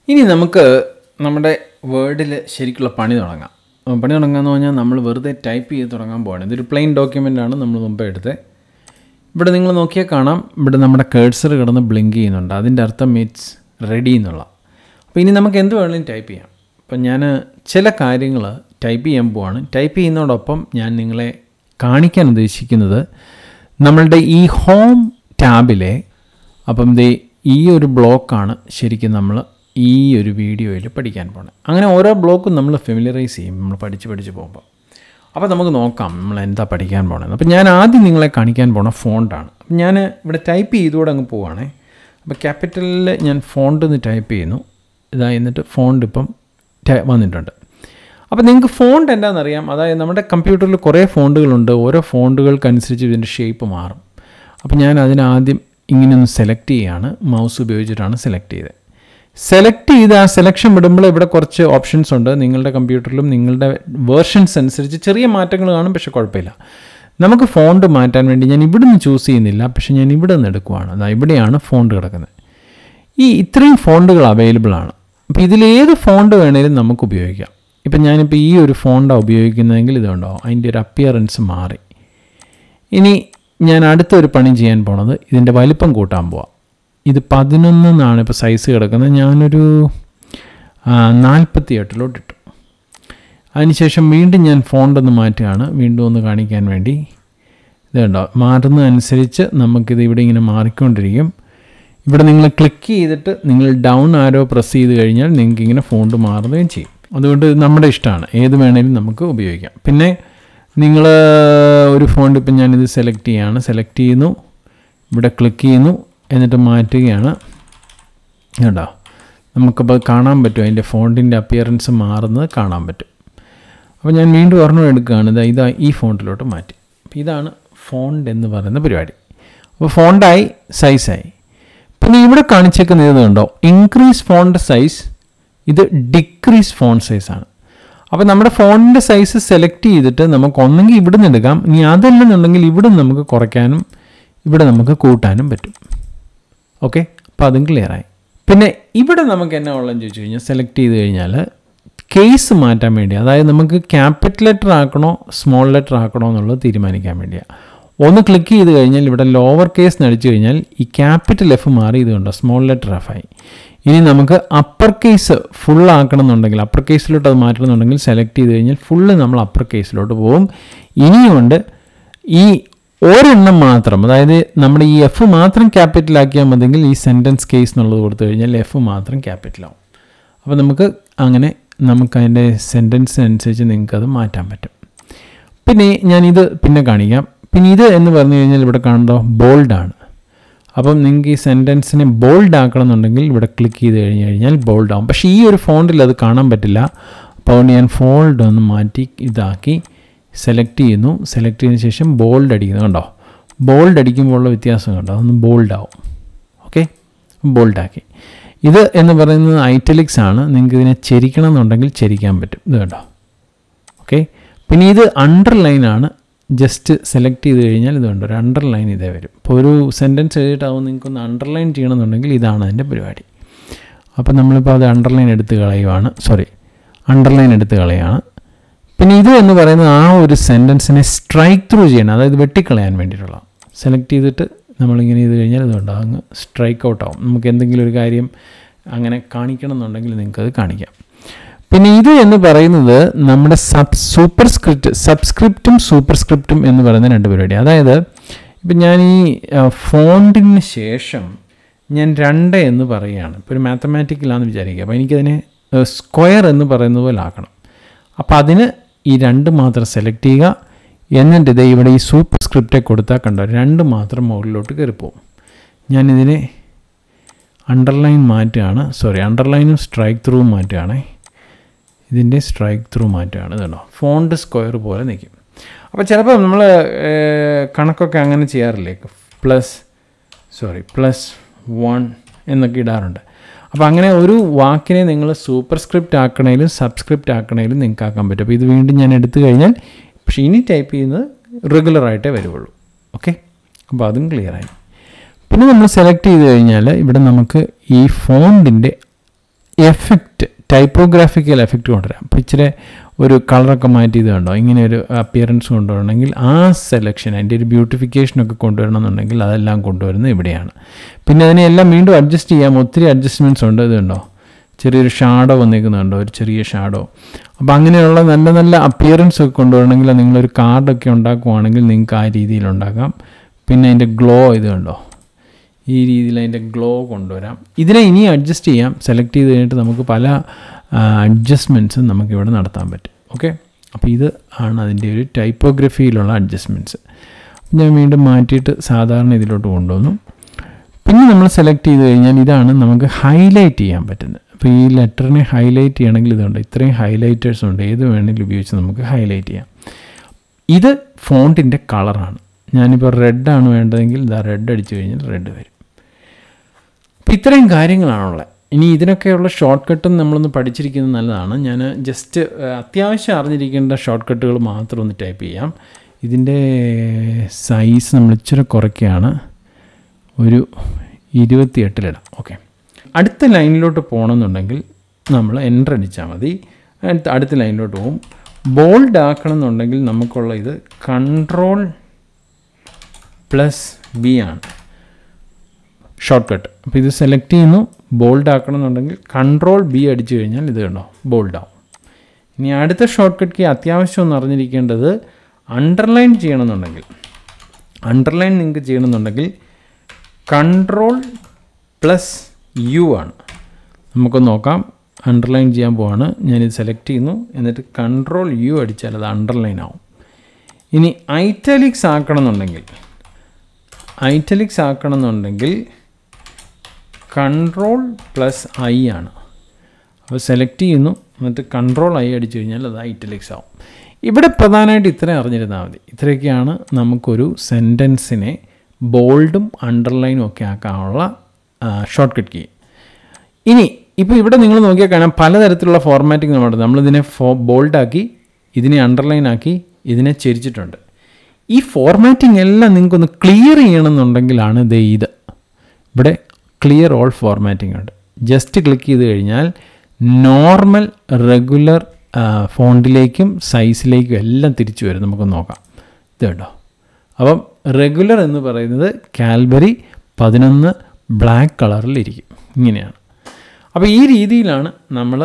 ഇനി നമുക്ക് നമ്മുടെ വേർഡിൽ ശരിക്കുള്ള പണി തുടങ്ങാം അപ്പോൾ പണി തുടങ്ങാന്ന് പറഞ്ഞാൽ നമ്മൾ വെറുതെ ടൈപ്പ് ചെയ്ത് തുടങ്ങാൻ പോവാണ് ഇതൊരു പ്ലെയിൻ ഡോക്യുമെൻ്റ് ആണ് നമ്മൾ മുമ്പേ എടുത്തത് ഇവിടെ നിങ്ങൾ നോക്കിയാൽ കാണാം ഇവിടെ നമ്മുടെ കേഴ്സർ കിടന്ന് ബ്ലിങ്ക് ചെയ്യുന്നുണ്ട് അതിൻ്റെ അർത്ഥം ഇറ്റ്സ് റെഡി എന്നുള്ള അപ്പോൾ ഇനി നമുക്ക് എന്ത് വേണമെങ്കിലും ടൈപ്പ് ചെയ്യാം അപ്പം ഞാൻ ചില കാര്യങ്ങൾ ടൈപ്പ് ചെയ്യാൻ പോവാണ് ടൈപ്പ് ചെയ്യുന്നതോടൊപ്പം ഞാൻ നിങ്ങളെ കാണിക്കാൻ ഉദ്ദേശിക്കുന്നത് നമ്മളുടെ ഈ ഹോം ടാബിലെ അപ്പം ദേ ഈ ഒരു ബ്ലോക്കാണ് ശരിക്കും നമ്മൾ ഈ ഒരു വീഡിയോയിൽ പഠിക്കാൻ പോണത് അങ്ങനെ ഓരോ ബ്ലോക്കും നമ്മൾ ഫെമിലറൈസ് ചെയ്യും നമ്മൾ പഠിച്ച് പഠിച്ച് പോകുമ്പോൾ അപ്പോൾ നമുക്ക് നോക്കാം നമ്മൾ എന്താ പഠിക്കാൻ പോണത് അപ്പോൾ ഞാൻ ആദ്യം നിങ്ങളെ കാണിക്കാൻ പോണ ഫോണ്ടാണ് അപ്പം ഞാൻ ഇവിടെ ടൈപ്പ് ചെയ്തുകൂടെ അങ്ങ് പോവാണേ അപ്പോൾ ക്യാപിറ്റലിൽ ഞാൻ ഫോണ്ട് എന്ന് ടൈപ്പ് ചെയ്യുന്നു ഇതാ എന്നിട്ട് ഫോണ്ട് ഇപ്പം ട- വന്നിട്ടുണ്ട് അപ്പോൾ നിങ്ങൾക്ക് ഫോണ്ട് എന്താണെന്നറിയാം അതായത് നമ്മുടെ കമ്പ്യൂട്ടറിൽ കുറേ ഫോണ്ടുകളുണ്ട് ഓരോ ഫോണ്ടുകൾക്കനുസരിച്ച് ഇതിൻ്റെ ഷേപ്പ് മാറും അപ്പോൾ ഞാൻ അതിനാദ്യം ഇങ്ങനെ ഒന്ന് സെലക്ട് ചെയ്യുകയാണ് മൗസ് ഉപയോഗിച്ചിട്ടാണ് സെലക്ട് ചെയ്തത് സെലക്ട് ചെയ്ത് ആ സെലക്ഷൻ വിടുമ്പോൾ ഇവിടെ കുറച്ച് ഓപ്ഷൻസ് ഉണ്ട് നിങ്ങളുടെ കമ്പ്യൂട്ടറിലും നിങ്ങളുടെ വേർഷൻസ് അനുസരിച്ച് ചെറിയ മാറ്റങ്ങൾ കാണും പക്ഷേ കുഴപ്പമില്ല നമുക്ക് ഫോണ്ട് മാറ്റാൻ വേണ്ടി ഞാൻ ഇവിടുന്ന് ചൂസ് ചെയ്യുന്നില്ല പക്ഷേ ഞാൻ ഇവിടെ നിന്ന് എടുക്കുവാണ് അതാ ഇവിടെയാണ് ഫോണ്ട് കിടക്കുന്നത് ഈ ഇത്രയും ഫോണ്ടുകൾ അവൈലബിൾ ആണ് അപ്പോൾ ഇതിലേത് ഫോണ്ട് വേണേലും നമുക്ക് ഉപയോഗിക്കാം ഇപ്പം ഞാനിപ്പോൾ ഈ ഒരു ഫോണ്ടാണ് ഉപയോഗിക്കുന്നതെങ്കിൽ ഇതുണ്ടോ അതിൻ്റെ ഒരു അപ്പിയറൻസ് മാറി ഇനി ഞാൻ അടുത്തൊരു പണി ചെയ്യാൻ പോണത് ഇതിൻ്റെ വലിപ്പം കൂട്ടാൻ പോവാം ഇത് പതിനൊന്നെന്നാണ് ഇപ്പോൾ സൈസ് കിടക്കുന്നത് ഞാനൊരു നാൽപ്പത്തി എട്ടിലോട്ട് ഇട്ടു അതിനുശേഷം വീണ്ടും ഞാൻ ഫോണ്ട് ഒന്ന് മാറ്റുകയാണ് വീണ്ടും ഒന്ന് കാണിക്കാൻ വേണ്ടി ഇത് കണ്ടോ മാറുന്നതനുസരിച്ച് നമുക്കിത് ഇവിടെ ഇങ്ങനെ മാറിക്കൊണ്ടിരിക്കും ഇവിടെ നിങ്ങൾ ക്ലിക്ക് ചെയ്തിട്ട് നിങ്ങൾ ഡൗൺ ആരോ പ്രസ് ചെയ്ത് കഴിഞ്ഞാൽ നിങ്ങൾക്ക് ഇങ്ങനെ ഫോണ്ട് മാറുകയും ചെയ്യും അതുകൊണ്ട് ഇത് നമ്മുടെ ഇഷ്ടമാണ് ഏത് വേണേലും നമുക്ക് ഉപയോഗിക്കാം പിന്നെ നിങ്ങൾ ഒരു ഫോണ്ട് ഇപ്പം ഞാനിത് സെലക്ട് ചെയ്യുകയാണ് സെലക്ട് ചെയ്യുന്നു ഇവിടെ ക്ലിക്ക് ചെയ്യുന്നു എന്നിട്ട് മാറ്റുകയാണ് കേട്ടോ നമുക്കപ്പോൾ കാണാൻ പറ്റും അതിൻ്റെ ഫോണ്ടിൻ്റെ അപ്പിയറൻസ് മാറുന്നത് കാണാൻ പറ്റും അപ്പോൾ ഞാൻ വീണ്ടും ഒരെണ്ണം എടുക്കുകയാണ് ഇതാ ഇതാ ഈ ഫോണ്ടിലോട്ട് മാറ്റി അപ്പോൾ ഇതാണ് ഫോണ്ട് എന്ന് പറയുന്ന പരിപാടി അപ്പോൾ ഫോണ്ടായി സൈസായി പിന്നെ ഇവിടെ കാണിച്ചേക്കുന്ന ഇത് കണ്ടോ ഇൻക്രീസ് ഫോണ്ട് സൈസ് ഇത് ഡിക്രീസ് ഫോണ്ട് സൈസാണ് അപ്പോൾ നമ്മുടെ ഫോണിൻ്റെ സൈസ് സെലക്ട് ചെയ്തിട്ട് നമുക്ക് ഒന്നെങ്കിൽ ഇവിടെ നിന്ന് എടുക്കാം ഇനി അതല്ലെന്നുണ്ടെങ്കിൽ ഇവിടെ നമുക്ക് കുറയ്ക്കാനും ഇവിടെ നമുക്ക് കൂട്ടാനും പറ്റും ഓക്കെ അപ്പോൾ അതും ക്ലിയറായി പിന്നെ ഇവിടെ നമുക്ക് എന്നാ ഉള്ളതെന്ന് ചോദിച്ചു കഴിഞ്ഞാൽ സെലക്ട് ചെയ്ത് കഴിഞ്ഞാൽ കേസ് മാറ്റാൻ വേണ്ടി അതായത് നമുക്ക് ക്യാപിറ്റൽ ലെറ്റർ ആക്കണോ സ്മോൾ ലെറ്റർ ആക്കണോ എന്നുള്ളത് തീരുമാനിക്കാൻ വേണ്ടിയാണ് ഒന്ന് ക്ലിക്ക് ചെയ്ത് കഴിഞ്ഞാൽ ഇവിടെ ലോവർ കേസ് നടിച്ചു കഴിഞ്ഞാൽ ഈ ക്യാപിറ്റൽ എഫ് മാറി ഇതുകൊണ്ട് സ്മോൾ ലെറ്റർ എഫ് ആയി ഇനി നമുക്ക് അപ്പർ കേസ് ഫുൾ ആക്കണമെന്നുണ്ടെങ്കിൽ അപ്പർ കേസിലോട്ട് അത് മാറ്റണമെന്നുണ്ടെങ്കിൽ സെലക്ട് ചെയ്ത് കഴിഞ്ഞാൽ ഫുള്ള് നമ്മൾ അപ്പർ കേസിലോട്ട് പോകും ഇനിയുണ്ട് ഈ ഒരെണ്ണം മാത്രം അതായത് നമ്മുടെ ഈ എഫ് മാത്രം ക്യാപിറ്റലാക്കിയാൽ മതിയെങ്കിൽ ഈ സെൻറ്റൻസ് കേസ് എന്നുള്ളത് കൊടുത്തു കഴിഞ്ഞാൽ എഫ് മാത്രം ക്യാപിറ്റലാവും അപ്പോൾ നമുക്ക് അങ്ങനെ നമുക്ക് അതിൻ്റെ സെൻറ്റൻസ് അനുസരിച്ച് നിങ്ങൾക്കത് മാറ്റാൻ പറ്റും പിന്നെ ഞാനിത് പിന്നെ കാണിക്കാം പിന്നെ ഇത് എന്ന് പറഞ്ഞു കഴിഞ്ഞാൽ ഇവിടെ കാണുന്നതോ ബോൾഡാണ് അപ്പം നിങ്ങൾക്ക് ഈ സെൻറ്റൻസിനെ ബോൾഡ് ആക്കണം എന്നുണ്ടെങ്കിൽ ഇവിടെ ക്ലിക്ക് ചെയ്ത് കഴിഞ്ഞ് കഴിഞ്ഞാൽ ബോൾഡ് ആവും പക്ഷേ ഈ ഒരു ഫോണ്ടിൽ അത് കാണാൻ പറ്റില്ല അപ്പോൾ അതുകൊണ്ട് ഞാൻ ഫോൾഡ് ഒന്ന് മാറ്റി ഇതാക്കി സെലക്ട് ചെയ്യുന്നു സെലക്ട് ചെയ്തതിന് ശേഷം ബോൾഡ് അടിക്കുന്നു കണ്ടോ ബോൾഡ് അടിക്കുമ്പോഴുള്ള വ്യത്യാസം കണ്ടോ അതൊന്ന് ബോൾഡ് ആവും ഓക്കെ ബോൾഡാക്കി ഇത് എന്ന് പറയുന്നത് ഐറ്റലിക്സ് ആണ് നിങ്ങൾക്ക് ഇതിനെ ചെരിക്കണം എന്നുണ്ടെങ്കിൽ ചെരിക്കാൻ പറ്റും ഇത് കണ്ടോ ഓക്കെ പിന്നെ ഇത് അണ്ടർലൈൻ ആണ് ജസ്റ്റ് സെലക്ട് ചെയ്ത് കഴിഞ്ഞാൽ ഇത് കണ്ടോ ഒരു അണ്ടർലൈൻ ഇതേ വരും ഇപ്പോൾ ഒരു സെൻറ്റൻസ് എഴുതിയിട്ടാവും നിങ്ങൾക്കൊന്ന് അണ്ടർലൈൻ ചെയ്യണമെന്നുണ്ടെങ്കിൽ ഇതാണ് അതിൻ്റെ പരിപാടി അപ്പോൾ നമ്മളിപ്പോൾ അത് അണ്ടർലൈൻ എടുത്ത് കളയുവാണ് സോറി അണ്ടർലൈൻ എടുത്ത് കളയുകയാണ് പിന്നെ ഇത് എന്ന് പറയുന്നത് ആ ഒരു സെൻറ്റൻസിനെ സ്ട്രൈക്ക് ത്രൂ ചെയ്യണം അതായത് വെട്ടിക്കളയാൻ വേണ്ടിയിട്ടുള്ള സെലക്ട് ചെയ്തിട്ട് നമ്മളിങ്ങനെ ചെയ്ത് കഴിഞ്ഞാൽ ഇതുണ്ട് അങ്ങ് സ്ട്രൈക്ക് ഔട്ട് ആവും നമുക്ക് എന്തെങ്കിലും ഒരു കാര്യം അങ്ങനെ കാണിക്കണം എന്നുണ്ടെങ്കിൽ നിങ്ങൾക്കത് കാണിക്കാം പിന്നെ ഇത് എന്ന് പറയുന്നത് നമ്മുടെ സബ് സൂപ്പർ സ്ക്രിപ്റ്റ് സബ്സ്ക്രിപ്റ്റും സൂപ്പർ സ്ക്രിപ്റ്റും എന്ന് പറയുന്ന രണ്ട് പരിപാടി അതായത് ഇപ്പം ഞാൻ ഈ ഫോണ്ടിന് ശേഷം ഞാൻ രണ്ട് എന്ന് പറയുകയാണ് ഇപ്പോൾ ഒരു മാത്തമാറ്റിക്കലാണെന്ന് വിചാരിക്കുക അപ്പോൾ എനിക്കതിനെ സ്ക്വയർ എന്ന് പറയുന്നത് പോലെ ആക്കണം അപ്പോൾ അതിന് ഈ രണ്ട് മാത്രം സെലക്ട് ചെയ്യുക എന്നിട്ട് ഇത് ഇവിടെ ഈ സൂപ്പർ സ്ക്രിപ്റ്റ് കൊടുത്താൽ കണ്ടോ രണ്ട് മാത്രം മുകളിലോട്ട് കയറിപ്പോവും ഞാനിതിനെ അണ്ടർലൈൻ മാറ്റുകയാണ് സോറി അണ്ടർലൈനും സ്ട്രൈക്ക് ത്രൂവും മാറ്റുകയാണേ ഇതിൻ്റെ സ്ട്രൈക്ക് ത്രൂ മാറ്റുകയാണ് ഇതുണ്ടോ ഫോണ്ട് സ്ക്വയർ പോലെ നിൽക്കും അപ്പോൾ ചിലപ്പോൾ നമ്മൾ കണക്കൊക്കെ അങ്ങനെ ചെയ്യാറില്ലേ പ്ലസ് സോറി പ്ലസ് വൺ എന്നൊക്കെ ഇടാറുണ്ട് അപ്പോൾ അങ്ങനെ ഒരു വാക്കിനെ നിങ്ങൾ സൂപ്പർ സ്ക്രിപ്റ്റ് ആക്കണേലും സബ്സ്ക്രിപ്റ്റ് ആക്കണേലും നിങ്ങൾക്ക് ആക്കാൻ പറ്റും അപ്പോൾ ഇത് വീണ്ടും ഞാൻ എടുത്തു കഴിഞ്ഞാൽ പക്ഷേ ഇനി ടൈപ്പ് ചെയ്യുന്നത് റെഗുലറായിട്ടേ വരുള്ളൂ ഓക്കെ അപ്പോൾ അതും ക്ലിയറായി പിന്നെ നമ്മൾ സെലക്ട് ചെയ്ത് കഴിഞ്ഞാൽ ഇവിടെ നമുക്ക് ഈ ഫോണ്ടിൻ്റെ എഫക്റ്റ് ടൈപ്പോഗ്രാഫിക്കൽ എഫക്റ്റ് കൊണ്ടുവരാം അപ്പോൾ ഇച്ചിരി ഒരു കളറൊക്കെ മാറ്റി ഇത് കണ്ടോ ഇങ്ങനെ ഒരു അപ്പിയറൻസ് കൊണ്ടുവരണമെങ്കിൽ ആ സെലക്ഷൻ അതിൻ്റെ ഒരു ബ്യൂട്ടിഫിക്കേഷനൊക്കെ കൊണ്ടുവരണമെന്നുണ്ടെങ്കിൽ അതെല്ലാം കൊണ്ടുവരുന്നത് ഇവിടെയാണ് പിന്നെ അതിനെല്ലാം വീണ്ടും അഡ്ജസ്റ്റ് ചെയ്യാം ഒത്തിരി അഡ്ജസ്റ്റ്മെൻറ്റ്സ് ഉണ്ട് ഇത് കണ്ടോ ചെറിയൊരു ഷാഡോ വന്നിരിക്കുന്നുണ്ടോ ഒരു ചെറിയ ഷാഡോ അപ്പോൾ അങ്ങനെയുള്ള നല്ല നല്ല അപ്പിയറൻസ് ഒക്കെ കൊണ്ടുവരണമെങ്കിൽ നിങ്ങളൊരു കാർഡൊക്കെ ഉണ്ടാക്കുവാണെങ്കിൽ നിങ്ങൾക്ക് ആ രീതിയിൽ ഉണ്ടാക്കാം പിന്നെ അതിൻ്റെ ഗ്ലോ ഇത് കണ്ടോ ഈ രീതിയിൽ അതിൻ്റെ ഗ്ലോ കൊണ്ടുവരാം ഇതിനെ ഇനി അഡ്ജസ്റ്റ് ചെയ്യാം സെലക്ട് ചെയ്ത് കഴിഞ്ഞിട്ട് നമുക്ക് പല അഡ്ജസ്റ്റ്മെൻറ്റ്സും നമുക്കിവിടെ നടത്താൻ പറ്റും ഓക്കെ അപ്പോൾ ഇത് ആണ് അതിൻ്റെ ഒരു ടൈപ്പോഗ്രഫിയിലുള്ള അഡ്ജസ്റ്റ്മെൻറ്റ്സ് ഞാൻ വീണ്ടും മാറ്റിയിട്ട് സാധാരണ ഇതിലോട്ട് കൊണ്ടുവന്നു പിന്നെ നമ്മൾ സെലക്ട് ചെയ്ത് കഴിഞ്ഞാൽ ഇതാണ് നമുക്ക് ഹൈലൈറ്റ് ചെയ്യാൻ പറ്റുന്നത് അപ്പോൾ ഈ ലെറ്ററിനെ ഹൈലൈറ്റ് ചെയ്യണമെങ്കിൽ ഇതുണ്ട് ഇത്രയും ഹൈലൈറ്റേഴ്സ് ഉണ്ട് ഏത് വേണമെങ്കിലും ഉപയോഗിച്ച് നമുക്ക് ഹൈലൈറ്റ് ചെയ്യാം ഇത് ഫോണ്ടിൻ്റെ കളറാണ് ഞാനിപ്പോൾ റെഡാണ് വേണ്ടതെങ്കിൽ ഇതാ റെഡ് അടിച്ചു കഴിഞ്ഞാൽ റെഡ് വരും അപ്പോൾ ഇത്രയും കാര്യങ്ങളാണുള്ളത് ഇനി ഇതിനൊക്കെയുള്ള ഷോർട്ട് കട്ടും നമ്മളൊന്ന് പഠിച്ചിരിക്കുന്നത് നല്ലതാണ് ഞാൻ ജസ്റ്റ് അത്യാവശ്യം അറിഞ്ഞിരിക്കേണ്ട ഷോർട്ട് കട്ടുകൾ മാത്രം ഒന്ന് ടൈപ്പ് ചെയ്യാം ഇതിൻ്റെ സൈസ് നമ്മൾ ഇച്ചിരി കുറയ്ക്കുകയാണ് ഒരു ഇരുപത്തിയെട്ടിലിടാം ഓക്കെ അടുത്ത ലൈനിലോട്ട് പോകണമെന്നുണ്ടെങ്കിൽ നമ്മൾ എൻ്റർ അടിച്ചാൽ മതി അടുത്ത അടുത്ത ലൈനിലോട്ട് പോകും ബോൾഡ് ആക്കണം എന്നുണ്ടെങ്കിൽ നമുക്കുള്ള ഇത് കൺട്രോൾ പ്ലസ് ബി ആണ് ഷോർട്ട് കട്ട് അപ്പോൾ ഇത് സെലക്ട് ചെയ്യുന്നു ബോൾഡ് ആക്കണം എന്നുണ്ടെങ്കിൽ കൺട്രോൾ ബി അടിച്ചു കഴിഞ്ഞാൽ ഇത് കണ്ടോ ബോൾഡ് ആവും ഇനി അടുത്ത ഷോർട്ട് കട്ട് കീ അത്യാവശ്യം ഒന്ന് അറിഞ്ഞിരിക്കേണ്ടത് അണ്ടർലൈൻ ചെയ്യണമെന്നുണ്ടെങ്കിൽ അണ്ടർലൈൻ നിങ്ങൾക്ക് ചെയ്യണമെന്നുണ്ടെങ്കിൽ കൺട്രോൾ പ്ലസ് യു ആണ് നമുക്ക് നോക്കാം അണ്ടർലൈൻ ചെയ്യാൻ പോവാണ് ഞാനിത് സെലക്ട് ചെയ്യുന്നു എന്നിട്ട് കൺട്രോൾ യു അടിച്ചാൽ അത് അണ്ടർലൈൻ ആവും ഇനി ഐറ്റലിക്സ് ആക്കണമെന്നുണ്ടെങ്കിൽ ഐറ്റലിക്സ് ആക്കണമെന്നുണ്ടെങ്കിൽ കൺട്രോൾ പ്ലസ് ഐ ആണ് അപ്പോൾ സെലക്ട് ചെയ്യുന്നു എന്നിട്ട് കൺട്രോൾ ഐ അടിച്ചു കഴിഞ്ഞാൽ അത് ഐറ്റലിക്സ് ആവും ഇവിടെ പ്രധാനമായിട്ട് ഇത്രയും അറിഞ്ഞിരുന്നാൽ മതി ഇത്രയൊക്കെയാണ് നമുക്കൊരു സെൻറ്റൻസിനെ ബോൾഡും അണ്ടർലൈനും ഒക്കെ ആക്കാനുള്ള ഷോർട്ട് കട്ട് കീ ഇനി ഇപ്പോൾ ഇവിടെ നിങ്ങൾ നോക്കിയാൽ കാണാം പലതരത്തിലുള്ള ഫോർമാറ്റിംഗ് നമ്മുടെ നമ്മളിതിനെ ഫോ ബോൾഡാക്കി ഇതിനെ അണ്ടർലൈൻ ആക്കി ഇതിനെ ചെരിച്ചിട്ടുണ്ട് ഈ ഫോർമാറ്റിംഗ് എല്ലാം നിങ്ങൾക്കൊന്ന് ക്ലിയർ ചെയ്യണമെന്നുണ്ടെങ്കിലാണ് ദേ ഇത് ഇവിടെ ക്ലിയർ ഓൾ ഫോർമാറ്റിംഗ് ഉണ്ട് ജസ്റ്റ് ക്ലിക്ക് ചെയ്ത് കഴിഞ്ഞാൽ നോർമൽ റെഗുലർ ഫോണ്ടിലേക്കും സൈസിലേക്കും എല്ലാം തിരിച്ചു വരും നമുക്ക് നോക്കാം ഇത് കേട്ടോ അപ്പം റെഗുലർ എന്ന് പറയുന്നത് കാൽബറി പതിനൊന്ന് ബ്ലാക്ക് കളറിലിരിക്കും ഇങ്ങനെയാണ് അപ്പോൾ ഈ രീതിയിലാണ് നമ്മൾ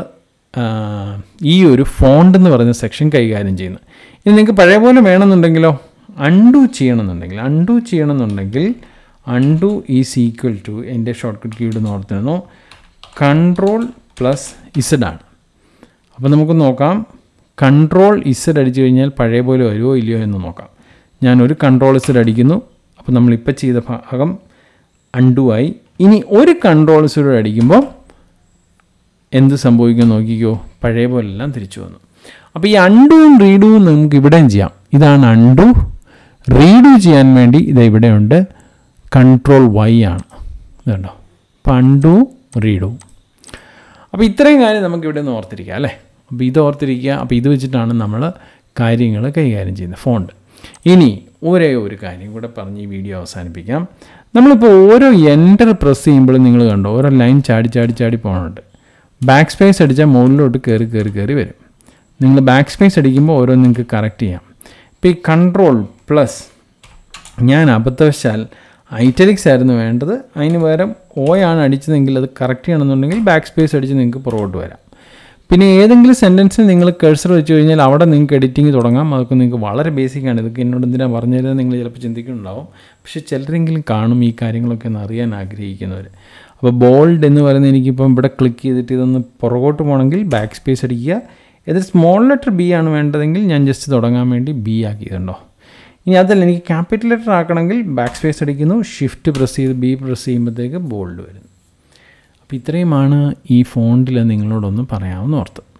ഈ ഒരു ഫോണ്ട് എന്ന് പറയുന്ന സെക്ഷൻ കൈകാര്യം ചെയ്യുന്നത് ഇനി നിങ്ങൾക്ക് പഴയ പോലെ വേണമെന്നുണ്ടെങ്കിലോ അൺഡു ചെയ്യണമെന്നുണ്ടെങ്കിൽ അൺഡു ചെയ്യണമെന്നുണ്ടെങ്കിൽ അൺഡു ഈസ് ഈക്വൽ ടു എൻ്റെ ഷോർട്ട് കട്ട് കീയുടെ ഓർത്തിരുന്നു കൺട്രോൾ പ്ലസ് ഇസഡ് ആണ് അപ്പോൾ നമുക്ക് നോക്കാം കൺട്രോൾ ഇസഡ് അടിച്ചു കഴിഞ്ഞാൽ പഴയ പോലെ വരുമോ ഇല്ലയോ എന്ന് നോക്കാം ഞാനൊരു കൺട്രോൾ ഇസഡ് അടിക്കുന്നു അപ്പോൾ നമ്മളിപ്പോൾ ചെയ്ത ഭാഗം അൺഡു ആയി ഇനി ഒരു കൺട്രോൾ ഇസഡ് അടിക്കുമ്പോൾ എന്ത് സംഭവിക്കും നോക്കിക്കോ പഴയ പോലെല്ലാം തിരിച്ചു വന്നു അപ്പോൾ ഈ അൺഡുവും റീഡുവും നമുക്ക് ഇവിടെയും ചെയ്യാം ഇതാണ് അൺഡു റീഡു ചെയ്യാൻ വേണ്ടി ഇത് ഇവിടെയുണ്ട് കൺട്രോൾ വൈ ആണ് ഇതുണ്ടോ അപ്പോൾ അൺഡു റീഡു അപ്പോൾ ഇത്രയും കാര്യം നമുക്ക് ഇവിടെ നിന്ന് ഓർത്തിരിക്കുക അല്ലേ അപ്പോൾ ഇത് ഓർത്തിരിക്കുക അപ്പോൾ ഇത് വെച്ചിട്ടാണ് നമ്മൾ കാര്യങ്ങൾ കൈകാര്യം ചെയ്യുന്നത് ഫോണ്ട് ഇനി ഒരേ ഒരു കാര്യം കൂടെ പറഞ്ഞ് ഈ വീഡിയോ അവസാനിപ്പിക്കാം നമ്മളിപ്പോൾ ഓരോ എൻ്റർ പ്രസ് ചെയ്യുമ്പോഴും നിങ്ങൾ കണ്ടോ ഓരോ ലൈൻ ചാടി ചാടി ചാടി പോകുന്നുണ്ട് ബാക്ക് സ്പേസ് അടിച്ചാൽ മുകളിലോട്ട് കയറി കയറി കയറി വരും നിങ്ങൾ ബാക്ക് സ്പേസ് അടിക്കുമ്പോൾ ഓരോ നിങ്ങൾക്ക് കറക്റ്റ് ചെയ്യാം ഇപ്പോൾ ഈ കൺട്രോൾ പ്ലസ് ഞാൻ അബദ്ധവശാൽ ഐറ്റലിക്സ് ആയിരുന്നു വേണ്ടത് അതിന് പകരം ഓയാണ് അടിച്ചതെങ്കിൽ അത് കറക്റ്റ് ചെയ്യണമെന്നുണ്ടെങ്കിൽ ബാക്ക് സ്പേസ് അടിച്ച് നിങ്ങൾക്ക് പുറകോട്ട് വരാം പിന്നെ ഏതെങ്കിലും സെൻറ്റൻസിൽ നിങ്ങൾ കഴ്സർ വെച്ച് കഴിഞ്ഞാൽ അവിടെ നിങ്ങൾക്ക് എഡിറ്റിംഗ് തുടങ്ങാം അതൊക്കെ നിങ്ങൾക്ക് വളരെ ബേസിക്കാണ് ഇതൊക്കെ എന്നോട് എന്തിനാണ് പറഞ്ഞു തരുന്നത് നിങ്ങൾ ചിലപ്പോൾ ചിന്തിക്കുന്നുണ്ടാവും പക്ഷെ ചിലരെങ്കിലും കാണും ഈ കാര്യങ്ങളൊക്കെ ഒന്ന് അറിയാൻ ആഗ്രഹിക്കുന്നവർ അപ്പോൾ ബോൾഡ് എന്ന് പറയുന്നത് എനിക്കിപ്പം ഇവിടെ ക്ലിക്ക് ചെയ്തിട്ട് ഇതൊന്ന് പുറകോട്ട് പോകണമെങ്കിൽ ബാക്ക് സ്പേസ് അടിക്കുക ഇത് സ്മോൾ ലെറ്റർ ബി ആണ് വേണ്ടതെങ്കിൽ ഞാൻ ജസ്റ്റ് തുടങ്ങാൻ വേണ്ടി ബി ആക്കിയതുണ്ടോ ഇനി അതല്ല എനിക്ക് ക്യാപിറ്റൽ ലെറ്റർ ആക്കണമെങ്കിൽ ബാക്ക് സ്പേസ് അടിക്കുന്നു ഷിഫ്റ്റ് പ്രസ് ചെയ്ത് ബി പ്രസ് ചെയ്യുമ്പോഴത്തേക്ക് ബോൾഡ് വരുന്നു അപ്പോൾ ഇത്രയുമാണ് ഈ ഫോണ്ടിൽ നിങ്ങളോടൊന്ന് പറയാമെന്ന് ഓർത്ത്